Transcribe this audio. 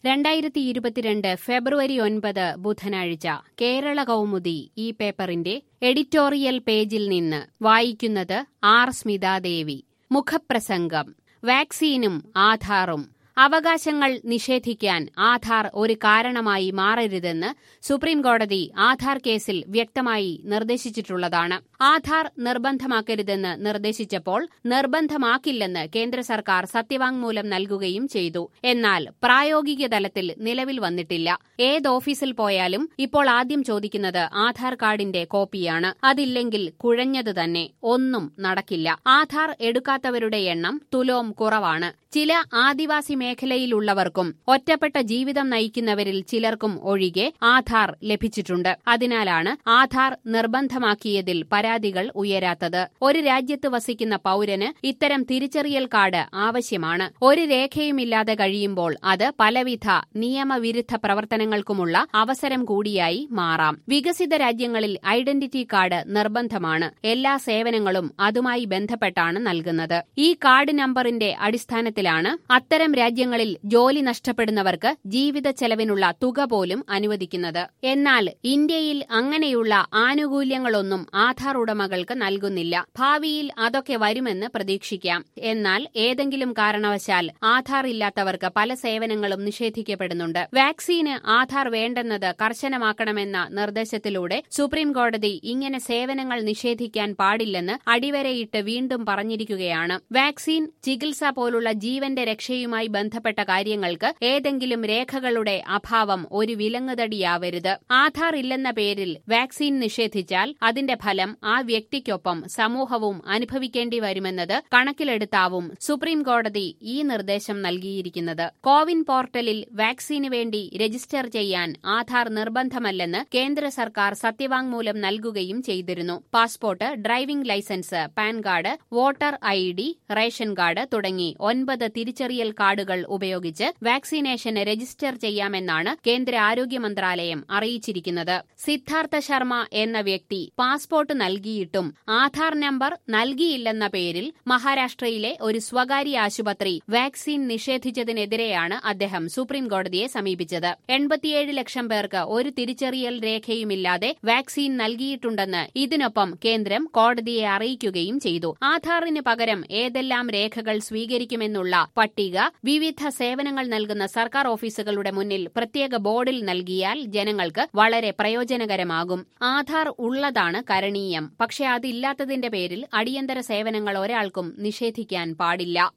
രണ്ടായിരത്തി ഇരുപത്തിരണ്ട് ഫെബ്രുവരി ഒൻപത് ബുധനാഴ്ച കേരള കൗമുദി ഈ പേപ്പറിന്റെ എഡിറ്റോറിയൽ പേജിൽ നിന്ന് വായിക്കുന്നത് ആർ സ്മിതാദേവി മുഖപ്രസംഗം വാക്സിനും ആധാറും അവകാശങ്ങൾ നിഷേധിക്കാൻ ആധാർ ഒരു കാരണമായി മാറരുതെന്ന് സുപ്രീംകോടതി ആധാർ കേസിൽ വ്യക്തമായി നിർദ്ദേശിച്ചിട്ടുള്ളതാണ് ആധാർ നിർബന്ധമാക്കരുതെന്ന് നിർദ്ദേശിച്ചപ്പോൾ നിർബന്ധമാക്കില്ലെന്ന് കേന്ദ്ര സർക്കാർ സത്യവാങ്മൂലം നൽകുകയും ചെയ്തു എന്നാൽ പ്രായോഗിക തലത്തിൽ നിലവിൽ വന്നിട്ടില്ല ഏത് ഓഫീസിൽ പോയാലും ഇപ്പോൾ ആദ്യം ചോദിക്കുന്നത് ആധാർ കാർഡിന്റെ കോപ്പിയാണ് അതില്ലെങ്കിൽ കുഴഞ്ഞത് തന്നെ ഒന്നും നടക്കില്ല ആധാർ എടുക്കാത്തവരുടെ എണ്ണം തുലോം കുറവാണ് ചില ആദിവാസി മേഖലയിലുള്ളവർക്കും ഒറ്റപ്പെട്ട ജീവിതം നയിക്കുന്നവരിൽ ചിലർക്കും ഒഴികെ ആധാർ ലഭിച്ചിട്ടുണ്ട് അതിനാലാണ് ആധാർ നിർബന്ധമാക്കിയതിൽ പരാതികൾ ഉയരാത്തത് ഒരു രാജ്യത്ത് വസിക്കുന്ന പൌരന് ഇത്തരം തിരിച്ചറിയൽ കാർഡ് ആവശ്യമാണ് ഒരു രേഖയുമില്ലാതെ കഴിയുമ്പോൾ അത് പലവിധ നിയമവിരുദ്ധ പ്രവർത്തനങ്ങൾക്കുമുള്ള അവസരം കൂടിയായി മാറാം വികസിത രാജ്യങ്ങളിൽ ഐഡന്റിറ്റി കാർഡ് നിർബന്ധമാണ് എല്ലാ സേവനങ്ങളും അതുമായി ബന്ധപ്പെട്ടാണ് നൽകുന്നത് ഈ കാർഡ് നമ്പറിന്റെ അടിസ്ഥാനത്തിലാണ് അത്തരം രാജ്യങ്ങളിൽ ജോലി നഷ്ടപ്പെടുന്നവർക്ക് ജീവിത ചെലവിനുള്ള തുക പോലും അനുവദിക്കുന്നത് എന്നാൽ ഇന്ത്യയിൽ അങ്ങനെയുള്ള ആനുകൂല്യങ്ങളൊന്നും ആധാർ ഉടമകൾക്ക് നൽകുന്നില്ല ഭാവിയിൽ അതൊക്കെ വരുമെന്ന് പ്രതീക്ഷിക്കാം എന്നാൽ ഏതെങ്കിലും കാരണവശാൽ ആധാർ ഇല്ലാത്തവർക്ക് പല സേവനങ്ങളും നിഷേധിക്കപ്പെടുന്നുണ്ട് വാക്സിന് ആധാർ വേണ്ടെന്നത് കർശനമാക്കണമെന്ന നിർദ്ദേശത്തിലൂടെ സുപ്രീംകോടതി ഇങ്ങനെ സേവനങ്ങൾ നിഷേധിക്കാൻ പാടില്ലെന്ന് അടിവരയിട്ട് വീണ്ടും പറഞ്ഞിരിക്കുകയാണ് വാക്സിൻ ചികിത്സ പോലുള്ള ജീവന്റെ രക്ഷയുമായി ബന്ധപ്പെട്ട കാര്യങ്ങൾക്ക് ഏതെങ്കിലും രേഖകളുടെ അഭാവം ഒരു വിലങ്ങുതടിയാവരുത് ആധാർ ഇല്ലെന്ന പേരിൽ വാക്സിൻ നിഷേധിച്ചാൽ അതിന്റെ ഫലം ആ വ്യക്തിക്കൊപ്പം സമൂഹവും അനുഭവിക്കേണ്ടി വരുമെന്നത് കണക്കിലെടുത്താവും സുപ്രീംകോടതി ഈ നിർദ്ദേശം നൽകിയിരിക്കുന്നത് കോവിൻ പോർട്ടലിൽ വാക്സിന് വേണ്ടി രജിസ്റ്റർ ചെയ്യാൻ ആധാർ നിർബന്ധമല്ലെന്ന് കേന്ദ്ര സർക്കാർ സത്യവാങ്മൂലം നൽകുകയും ചെയ്തിരുന്നു passport driving licence PAN card voter I D ration card തുടങ്ങി ഒൻപത് തിരിച്ചറിയൽ കാർഡുകൾ ഉപയോഗിച്ച് വാക്സിനേഷന് രജിസ്റ്റർ ചെയ്യാമെന്നാണ് കേന്ദ്ര ആരോഗ്യ മന്ത്രാലയം അറിയിച്ചിരിക്കുന്നത് സിദ്ധാർത്ഥ ശർമ്മ എന്ന വ്യക്തി പാസ്പോർട്ട് നൽകിയിട്ടും ആധാർ നമ്പർ നൽകിയില്ലെന്ന പേരിൽ മഹാരാഷ്ട്രയിലെ ഒരു സ്വകാര്യ ആശുപത്രി വാക്സിൻ നിഷേധിച്ചതിനെതിരെയാണ് അദ്ദേഹം സുപ്രീംകോടതിയെ സമീപിച്ചത് എൺപത്തിയേഴ് ലക്ഷം പേർക്ക് ഒരു തിരിച്ചറിയൽ രേഖയുമില്ലാതെ വാക്സിൻ നൽകിയിട്ടുണ്ടെന്ന് ഇതിനൊപ്പം കേന്ദ്രം കോടതിയെ അറിയിക്കുകയും ചെയ്തു ആധാറിന് പകരം ഏതെല്ലാം രേഖകൾ സ്വീകരിക്കുമെന്നുള്ള പട്ടിക വിവിധ സേവനങ്ങൾ നൽകുന്ന സർക്കാർ ഓഫീസുകളുടെ മുന്നിൽ പ്രത്യേക ബോർഡിൽ നൽകിയാൽ ജനങ്ങൾക്ക് വളരെ പ്രയോജനകരമാകും ആധാർ ഉള്ളതാണ് കരണീയം പക്ഷെ അതില്ലാത്തതിന്റെ പേരിൽ അടിയന്തര സേവനങ്ങൾ ഒരാൾക്കും നിഷേധിക്കാൻ പാടില്ല